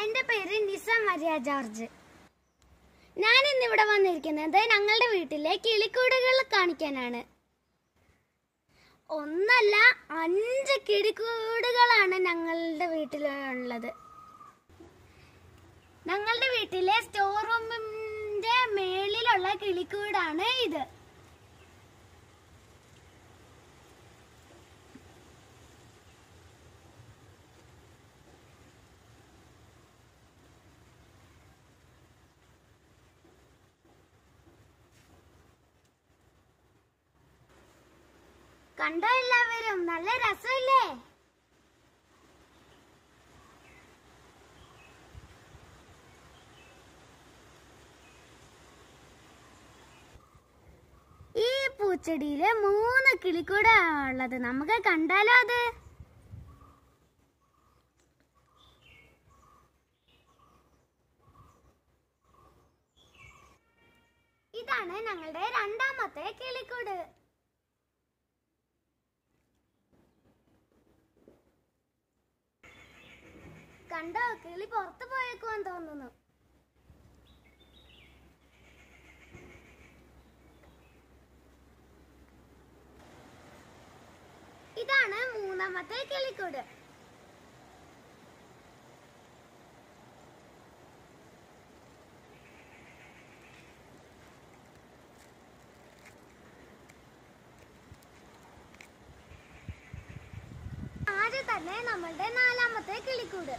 എൻ്റെ പേര് നിസ Maria George ഞാൻ ഇന്നിവിടെ വന്നിരിക്കുന്നത് ഞങ്ങളുടെ വീട്ടിലെ കിളിക്കൂടുകൾ കാണിക്കാനാണ് ഒന്നല്ല അഞ്ച് കിളിക്കൂടുകളാണ് ഞങ്ങളുടെ വീട്ടിലുള്ളത് ഞങ്ങളുടെ വീട്ടിലെ സ്റ്റോർ റൂമിന്റെ മേളിലുള്ള കിളിക്കൂടാണ് ഇത് കണ്ടോ എല്ലാവരും നല്ല രസമില്ലേ ഈ പൂച്ചെടിയില് മൂന്ന് കിളിക്കൂടാ ഉള്ളത് നമുക്ക് കണ്ടാലോ അത് ഇതാണ് ഞങ്ങളുടെ രണ്ടാമത്തെ കിളിക്കൂട് കണ്ടോ കിളി പുറത്തു പോയേക്കുവാൻ തോന്നുന്നു ഇതാണ് മൂന്നാമത്തെ കിളിക്കൂട് ആദ്യം തന്നെ നമ്മളുടെ നാലാമത്തെ കിളിക്കൂട്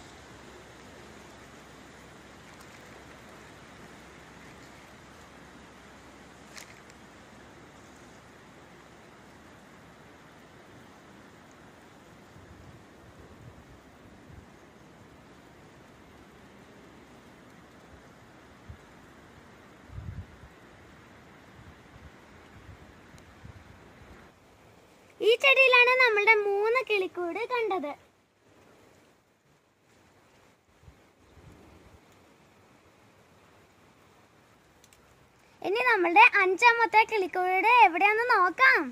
ഈ ചെടിയിലാണ് നമ്മളുടെ മൂന്ന് കിളിക്കൂട് കണ്ടത് ഇനി നമ്മളുടെ അഞ്ചാമത്തെ കിളിക്കൂട് എവിടെയാന്ന് നോക്കാം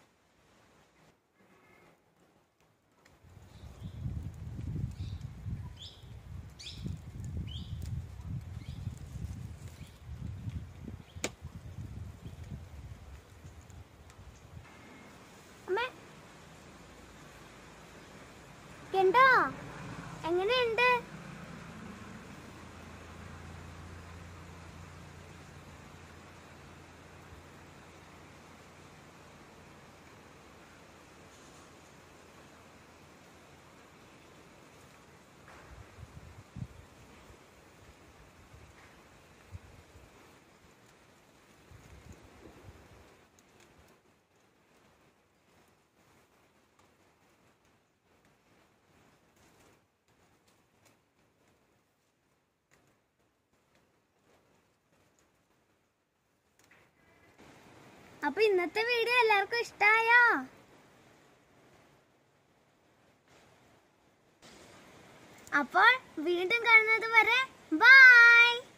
അമ്മേ കണ്ടോ എങ്ങനെയുണ്ട് അപ്പൊ ഇന്നത്തെ വീഡിയോ എല്ലാവർക്കും ഇഷ്ടായോ അപ്പോൾ വീണ്ടും കാണുന്നത് വരെ ബൈ